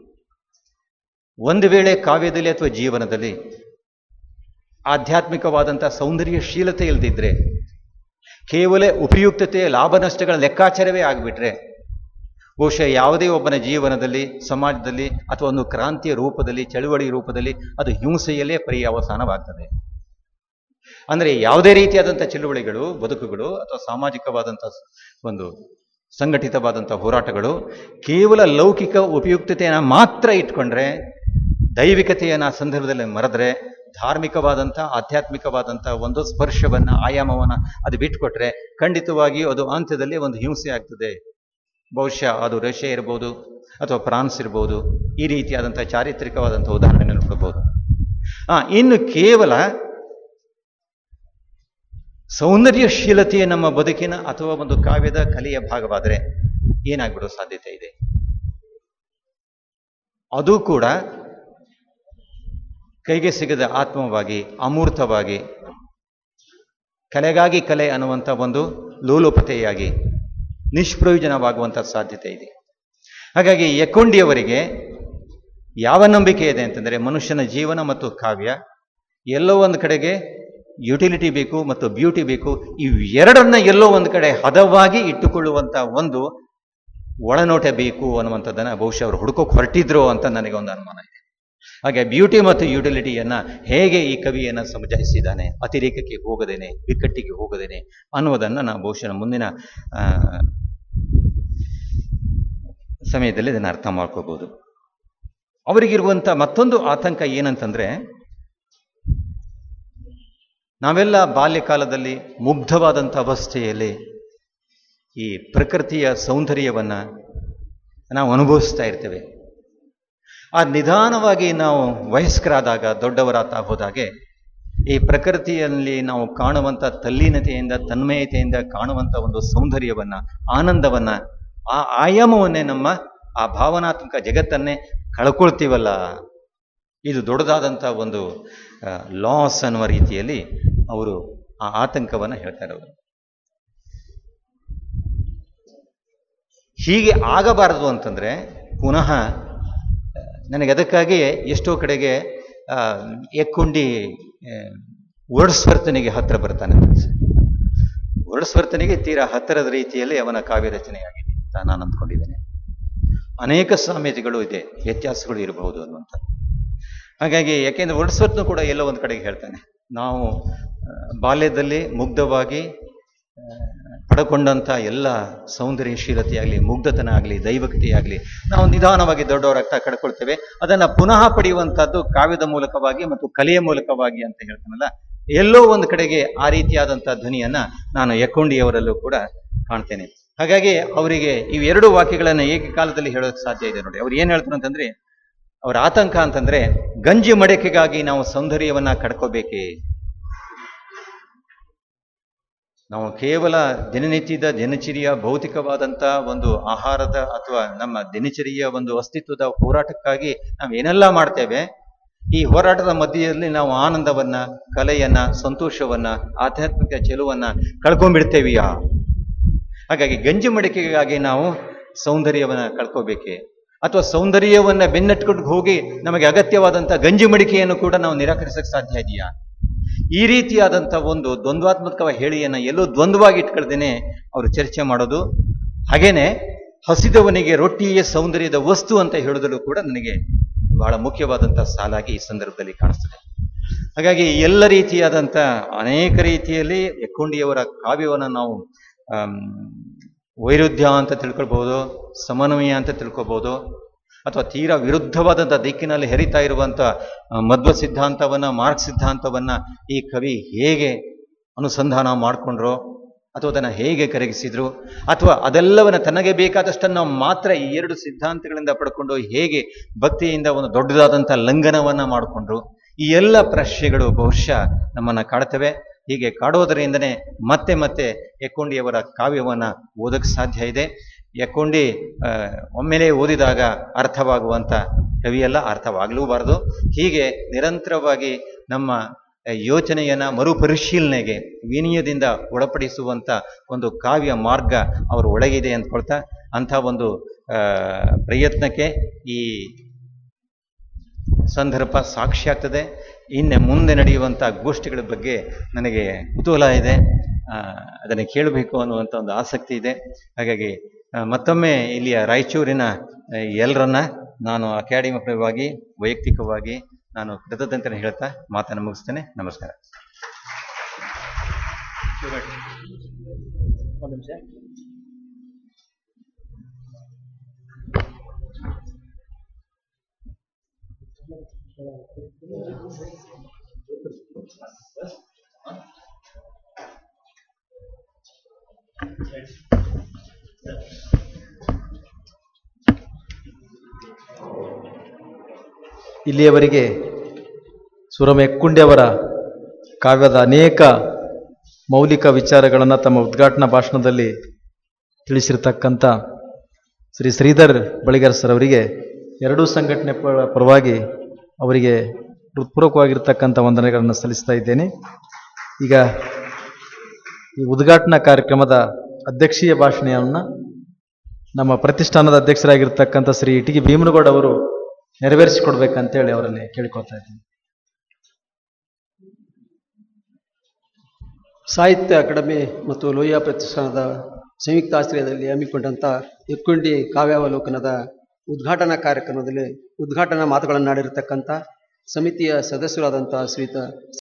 ಒಂದು ವೇಳೆ ಕಾವ್ಯದಲ್ಲಿ ಅಥವಾ ಜೀವನದಲ್ಲಿ ಆಧ್ಯಾತ್ಮಿಕವಾದಂಥ ಸೌಂದರ್ಯಶೀಲತೆ ಇಲ್ದಿದ್ರೆ ಕೇವಲ ಉಪಯುಕ್ತತೆ ಲಾಭ ನಷ್ಟಗಳ ಲೆಕ್ಕಾಚಾರವೇ ಆಗಿಬಿಟ್ರೆ ಬಹುಶಃ ಯಾವುದೇ ಒಬ್ಬನ ಜೀವನದಲ್ಲಿ ಸಮಾಜದಲ್ಲಿ ಅಥವಾ ಒಂದು ಕ್ರಾಂತಿಯ ರೂಪದಲ್ಲಿ ಚಳುವಳಿ ರೂಪದಲ್ಲಿ ಅದು ಹಿಂಸೆಯಲ್ಲೇ ಪರ್ಯಾವಸಾನವಾಗ್ತದೆ ಅಂದರೆ ಯಾವುದೇ ರೀತಿಯಾದಂಥ ಚಳುವಳಿಗಳು ಬದುಕುಗಳು ಅಥವಾ ಸಾಮಾಜಿಕವಾದಂಥ ಒಂದು ಸಂಘಟಿತವಾದಂಥ ಹೋರಾಟಗಳು ಕೇವಲ ಲೌಕಿಕ ಉಪಯುಕ್ತತೆಯನ್ನು ಮಾತ್ರ ಇಟ್ಕೊಂಡ್ರೆ ದೈವಿಕತೆಯನ್ನು ಆ ಸಂದರ್ಭದಲ್ಲಿ ಮರೆದ್ರೆ ಧಾರ್ಮಿಕವಾದಂಥ ಆಧ್ಯಾತ್ಮಿಕವಾದಂಥ ಒಂದು ಸ್ಪರ್ಶವನ್ನ ಆಯಾಮವನ್ನ ಅದು ಬಿಟ್ಕೊಟ್ರೆ ಖಂಡಿತವಾಗಿಯೂ ಅದು ಅಂತ್ಯದಲ್ಲಿ ಒಂದು ಹಿಂಸೆ ಆಗ್ತದೆ ಬಹುಶಃ ಅದು ರಷ್ಯಾ ಇರ್ಬೋದು ಅಥವಾ ಫ್ರಾನ್ಸ್ ಇರ್ಬೋದು ಈ ರೀತಿಯಾದಂಥ ಚಾರಿತ್ರಿಕವಾದಂಥ ಉದಾಹರಣೆಯನ್ನು ಕೊಡ್ಬೋದು ಆ ಇನ್ನು ಕೇವಲ ಸೌಂದರ್ಯಶೀಲತೆಯೇ ನಮ್ಮ ಬದುಕಿನ ಅಥವಾ ಒಂದು ಕಾವ್ಯದ ಕಲೆಯ ಭಾಗವಾದರೆ ಏನಾಗ್ಬಿಡೋ ಸಾಧ್ಯತೆ ಇದೆ ಅದು ಕೂಡ ಕೈಗೆ ಸಿಗದ ಆತ್ಮವಾಗಿ ಅಮೂರ್ತವಾಗಿ ಕಲೆಗಾಗಿ ಕಲೆ ಅನ್ನುವಂಥ ಒಂದು ಲೋಲೋಪತೆಯಾಗಿ ನಿಷ್ಪ್ರಯೋಜನವಾಗುವಂಥ ಸಾಧ್ಯತೆ ಇದೆ ಹಾಗಾಗಿ ಎಕ್ಕೊಂಡಿಯವರಿಗೆ ಯಾವ ನಂಬಿಕೆ ಇದೆ ಅಂತಂದರೆ ಮನುಷ್ಯನ ಜೀವನ ಮತ್ತು ಕಾವ್ಯ ಎಲ್ಲೋ ಒಂದು ಕಡೆಗೆ ಯುಟಿಲಿಟಿ ಬೇಕು ಮತ್ತು ಬ್ಯೂಟಿ ಬೇಕು ಇವೆರಡನ್ನ ಎಲ್ಲೋ ಒಂದು ಕಡೆ ಹದವಾಗಿ ಇಟ್ಟುಕೊಳ್ಳುವಂಥ ಒಂದು ಒಳನೋಟ ಬೇಕು ಅನ್ನುವಂಥದ್ದನ್ನ ಬಹುಶಃ ಅವರು ಹುಡುಕೋಕೆ ಹೊರಟಿದ್ರು ಅಂತ ನನಗೆ ಒಂದು ಅನುಮಾನ ಇದೆ ಹಾಗೆ ಬ್ಯೂಟಿ ಮತ್ತು ಯುಟಿಲಿಟಿಯನ್ನ ಹೇಗೆ ಈ ಕವಿಯನ್ನ ಸಮಜಾಯಿಸಿದ್ದಾನೆ ಅತಿರೇಕಕ್ಕೆ ಹೋಗದೇನೆ ಬಿಕ್ಕಟ್ಟಿಗೆ ಹೋಗದೇನೆ ಅನ್ನುವುದನ್ನು ನಾವು ಬಹುಶಃ ಮುಂದಿನ ಆ, ಸಮಯದಲ್ಲಿ ಇದನ್ನು ಅರ್ಥ ಮಾಡ್ಕೋಬಹುದು ಅವರಿಗಿರುವಂಥ ಮತ್ತೊಂದು ಆತಂಕ ಏನಂತಂದ್ರೆ ನಾವೆಲ್ಲ ಬಾಲ್ಯಕಾಲದಲ್ಲಿ ಮುಗ್ಧವಾದಂಥ ಅವಸ್ಥೆಯಲ್ಲಿ ಈ ಪ್ರಕೃತಿಯ ಸೌಂದರ್ಯವನ್ನ ನಾವು ಅನುಭವಿಸ್ತಾ ಇರ್ತೇವೆ ಆ ನಿಧಾನವಾಗಿ ನಾವು ವಯಸ್ಕರಾದಾಗ ದೊಡ್ಡವರಾಗ್ತಾ ಹೋದಾಗೆ ಈ ಪ್ರಕೃತಿಯಲ್ಲಿ ನಾವು ಕಾಣುವಂಥ ತಲ್ಲೀನತೆಯಿಂದ ತನ್ಮಯತೆಯಿಂದ ಕಾಣುವಂಥ ಒಂದು ಸೌಂದರ್ಯವನ್ನ ಆನಂದವನ್ನ ಆ ಆಯಾಮವನ್ನೇ ನಮ್ಮ ಆ ಭಾವನಾತ್ಮಕ ಜಗತ್ತನ್ನೇ ಕಳ್ಕೊಳ್ತೀವಲ್ಲ ಇದು ದೊಡ್ಡದಾದಂಥ ಒಂದು ಲಾಸ್ ಅನ್ನುವ ರೀತಿಯಲ್ಲಿ ಅವರು ಆ ಆತಂಕವನ್ನು ಹೇಳ್ತಾರೆ ಅವರು ಹೀಗೆ ಆಗಬಾರದು ಅಂತಂದ್ರೆ ಪುನಃ ಆ, ನನಗೆ ಅದಕ್ಕಾಗಿ ಎಷ್ಟೋ ಕಡೆಗೆ ಆ, ಎಕ್ಕುಂಡಿ ವರ್ಡ್ಸ್ವರ್ತನಿಗೆ ಹತ್ರ ಬರ್ತಾನೆ ವರ್ಡ್ಸ್ವರ್ತನಿಗೆ ತೀರಾ ಹತ್ತಿರದ ರೀತಿಯಲ್ಲಿ ಅವನ ಕಾವ್ಯ ರಚನೆಯಾಗಿದೆ ಅಂತ ನಾನು ಅಂದ್ಕೊಂಡಿದ್ದೇನೆ ಅನೇಕ ಸಾಮ್ಯತೆಗಳು ಇದೆ ವ್ಯತ್ಯಾಸಗಳು ಇರಬಹುದು ಅನ್ನುವಂಥ ಹಾಗಾಗಿ ಯಾಕೆಂದ್ರೆ ವರ್ಡ್ಸ್ವರ್ತ್ನು ಕೂಡ ಎಲ್ಲೋ ಒಂದು ಕಡೆಗೆ ಹೇಳ್ತಾನೆ ನಾವು ಆ, ಬಾಲ್ಯದಲ್ಲಿ ಮುಗ್ಧವಾಗಿ ಆ, ಪಡ್ಕೊಂಡಂಥ ಎಲ್ಲ ಸೌಂದರ್ಯಶೀಲತೆಯಾಗಲಿ ಮುಗ್ಧತನ ಆಗಲಿ ದೈವಕತೆಯಾಗಲಿ ನಾವು ನಿಧಾನವಾಗಿ ದೊಡ್ಡವರಾಗ್ತಾ ಕಡ್ಕೊಳ್ತೇವೆ ಅದನ್ನ ಪುನಃ ಪಡೆಯುವಂತಹದ್ದು ಕಾವ್ಯದ ಮೂಲಕವಾಗಿ ಮತ್ತು ಕಲೆಯ ಮೂಲಕವಾಗಿ ಅಂತ ಹೇಳ್ತಾನಲ್ಲ ಎಲ್ಲೋ ಒಂದು ಕಡೆಗೆ ಆ ರೀತಿಯಾದಂತಹ ಧ್ವನಿಯನ್ನ ನಾನು ಎಕ್ಕೊಂಡಿಯವರಲ್ಲೂ ಕೂಡ ಕಾಣ್ತೇನೆ ಹಾಗಾಗಿ ಅವರಿಗೆ ಇವೆರಡು ವಾಕ್ಯಗಳನ್ನ ಏಕಕಾಲದಲ್ಲಿ ಹೇಳೋಕೆ ಸಾಧ್ಯ ಇದೆ ನೋಡಿ ಅವ್ರು ಏನ್ ಹೇಳ್ತಾರೆ ಅಂತಂದ್ರೆ ಅವರ ಆತಂಕ ಅಂತಂದ್ರೆ ಗಂಜಿ ಮಡಕೆಗಾಗಿ ನಾವು ಸೌಂದರ್ಯವನ್ನ ಕಡ್ಕೋಬೇಕೇ ನಾವು ಕೇವಲ ದಿನನಿತ್ಯದ ದಿನಚರಿಯ ಭೌತಿಕವಾದಂಥ ಒಂದು ಆಹಾರದ ಅಥವಾ ನಮ್ಮ ದಿನಚರಿಯ ಒಂದು ಅಸ್ತಿತ್ವದ ಹೋರಾಟಕ್ಕಾಗಿ ನಾವು ಏನೆಲ್ಲ ಮಾಡ್ತೇವೆ ಈ ಹೋರಾಟದ ಮಧ್ಯದಲ್ಲಿ ನಾವು ಆನಂದವನ್ನ ಕಲೆಯನ್ನ ಸಂತೋಷವನ್ನ ಆಧ್ಯಾತ್ಮಿಕ ಚೆಲುವನ್ನ ಕಳ್ಕೊಂಡ್ಬಿಡ್ತೇವಿಯಾ ಹಾಗಾಗಿ ಗಂಜಿ ಮಡಿಕೆಗಾಗಿ ನಾವು ಸೌಂದರ್ಯವನ್ನ ಕಳ್ಕೋಬೇಕೆ ಅಥವಾ ಸೌಂದರ್ಯವನ್ನ ಬೆನ್ನಟ್ಕೊಂಡು ಹೋಗಿ ನಮಗೆ ಅಗತ್ಯವಾದಂಥ ಗಂಜಿ ಮಡಿಕೆಯನ್ನು ಕೂಡ ನಾವು ನಿರಾಕರಿಸಕ್ಕೆ ಸಾಧ್ಯ ಇದೆಯಾ ಈ ರೀತಿಯಾದಂಥ ಒಂದು ದ್ವಂದ್ವಾತ್ಮಕ ಹೇಳಿಯನ್ನ ಎಲ್ಲೋ ದ್ವಂದ್ವಾಗಿ ಇಟ್ಕೊಳ್ದೇನೆ ಅವರು ಚರ್ಚೆ ಮಾಡೋದು ಹಾಗೇನೆ ಹಸಿದವನಿಗೆ ರೊಟ್ಟಿಯೇ ಸೌಂದರ್ಯದ ವಸ್ತು ಅಂತ ಹೇಳೋದಲ್ಲೂ ಕೂಡ ನನಗೆ ಬಹಳ ಮುಖ್ಯವಾದಂಥ ಸಾಲಾಗಿ ಈ ಸಂದರ್ಭದಲ್ಲಿ ಕಾಣಿಸ್ತದೆ ಹಾಗಾಗಿ ಎಲ್ಲ ರೀತಿಯಾದಂಥ ಅನೇಕ ರೀತಿಯಲ್ಲಿ ಎಕ್ಕೊಂಡಿಯವರ ಕಾವ್ಯವನ್ನು ನಾವು ಆಮ್, ವೈರುಧ್ಯ ಅಂತ ತಿಳ್ಕೊಳ್ಬಹುದು ಸಮನ್ವಯ ಅಂತ ತಿಳ್ಕೊಬಹುದು ಅಥವಾ ತೀರಾ ವಿರುದ್ಧವಾದಂಥ ದಿಕ್ಕಿನಲ್ಲಿ ಹೆರಿತಾ ಇರುವಂಥ ಆ, ಮಧ್ವ ಸಿದ್ಧಾಂತವನ್ನ ಮಾರ್ಕ್ ಸಿದ್ಧಾಂತವನ್ನ ಈ ಕವಿ ಹೇಗೆ ಅನುಸಂಧಾನ ಮಾಡಿಕೊಂಡ್ರೋ ಅಥವಾ ಅದನ್ನು ಹೇಗೆ ಕರಗಿಸಿದ್ರು ಅಥವಾ ಅದೆಲ್ಲವನ್ನ ತನಗೆ ಬೇಕಾದಷ್ಟನ್ನು ಮಾತ್ರ ಈ ಎರಡು ಸಿದ್ಧಾಂತಗಳಿಂದ ಪಡ್ಕೊಂಡು ಹೇಗೆ ಭಕ್ತಿಯಿಂದ ಒಂದು ದೊಡ್ಡದಾದಂಥ ಲಂಘನವನ್ನ ಮಾಡಿಕೊಂಡ್ರು ಈ ಎಲ್ಲ ಪ್ರಶ್ನೆಗಳು ಬಹುಶಃ ನಮ್ಮನ್ನ ಕಾಡ್ತವೆ ಹೀಗೆ ಕಾಡೋದರಿಂದನೇ ಮತ್ತೆ ಮತ್ತೆ ಎಕ್ಕೊಂಡಿಯವರ ಕಾವ್ಯವನ್ನ ಓದಕ್ಕೆ ಸಾಧ್ಯ ಇದೆ ಎಕ್ಕೊಂಡಿ ಆ, ಒಮ್ಮೆಲೇ ಓದಿದಾಗ ಅರ್ಥವಾಗುವಂತ ಕವಿಯಲ್ಲ ಅರ್ಥವಾಗಲೂಬಾರದು ಹೀಗೆ ನಿರಂತರವಾಗಿ ನಮ್ಮ ಆ, ಯೋಚನೆಯನ್ನ ಮರುಪರಿಶೀಲನೆಗೆ ವಿನಯದಿಂದ ಒಳಪಡಿಸುವಂತ ಒಂದು ಕಾವ್ಯ ಮಾರ್ಗ ಅವರ ಒಳಗಿದೆ ಅಂದ್ಕೊಳ್ತಾ ಅಂಥ ಒಂದು ಆ, ಪ್ರಯತ್ನಕ್ಕೆ ಈ ಸಂದರ್ಭ ಸಾಕ್ಷಿ ಆಗ್ತದೆ ಇನ್ನು ಮುಂದೆ ನಡೆಯುವಂಥ ಗೋಷ್ಠಿಗಳ ಬಗ್ಗೆ ನನಗೆ ಕುತೂಹಲ ಇದೆ ಆ, ಅದನ್ನು ಕೇಳಬೇಕು ಅನ್ನುವಂಥ ಒಂದು ಆಸಕ್ತಿ ಇದೆ ಹಾಗಾಗಿ ಆ, ಮತ್ತೊಮ್ಮೆ ಇಲ್ಲಿಯ ರಾಯಚೂರಿನ ಆ, ಎಲ್ಲರನ್ನ ನಾನು ಅಕಾಡೆಮಿ ಪರವಾಗಿ ವೈಯಕ್ತಿಕವಾಗಿ ನಾನು ಕೃತಜ್ಞತೆ ಹೇಳ್ತಾ ಮಾತನ್ನು ಮುಗಿಸ್ತೇನೆ ನಮಸ್ಕಾರ ಇಲ್ಲಿಯವರೆಗೆ ಸುರಮ ಎಕ್ಕುಂಡಿ ಅವರ ಕಾವ್ಯದ ಅನೇಕ ಮೌಲಿಕ ವಿಚಾರಗಳನ್ನು ತಮ್ಮ ಉದ್ಘಾಟನಾ ಭಾಷಣದಲ್ಲಿ ತಿಳಿಸಿರ್ತಕ್ಕಂಥ ಶ್ರೀ ಶ್ರೀಧರ್ ಬಳಿಗಾರ್ ಸರ್ ಅವರಿಗೆ ಎರಡೂ ಸಂಘಟನೆ ಪ- ಪರವಾಗಿ ಅವರಿಗೆ ಹೃತ್ಪೂರ್ವಕವಾಗಿರ್ತಕ್ಕಂಥ ವಂದನೆಗಳನ್ನು ಸಲ್ಲಿಸ್ತಾ ಇದ್ದೇನೆ ಈಗ ಈ ಉದ್ಘಾಟನಾ ಕಾರ್ಯಕ್ರಮದ ಅಧ್ಯಕ್ಷೀಯ ಭಾಷಣವನ್ನು ನಮ್ಮ ಪ್ರತಿಷ್ಠಾನದ ಅಧ್ಯಕ್ಷರಾಗಿರ್ತಕ್ಕಂಥ ಶ್ರೀ ಇಟಗಿ ಭೀಮನಗೌಡ ಅವರು ನೆರವೇರಿಸಿಕೊಡ್ಬೇಕಂತೇಳಿ ಅವರಲ್ಲಿ ಕೇಳಿಕೊಳ್ತಾ ಇದ್ದೀನಿ ಸಾಹಿತ್ಯ ಅಕಾಡೆಮಿ ಮತ್ತು ಲೋಹಿಯಾ ಪ್ರತಿಷ್ಠಾನದ ಸಂಯುಕ್ತ ಆಶ್ರಯದಲ್ಲಿ ಹಮ್ಮಿಕೊಂಡಂಥ ಎಕ್ಕುಂಡಿ ಕಾವ್ಯಾವಲೋಕನದ ಉದ್ಘಾಟನಾ ಕಾರ್ಯಕ್ರಮದಲ್ಲಿ ಉದ್ಘಾಟನಾ ಮಾತುಗಳನ್ನಾಡಿರತಕ್ಕಂಥ ಸಮಿತಿಯ ಸದಸ್ಯರಾದಂಥ ಶ್ರೀಯುತ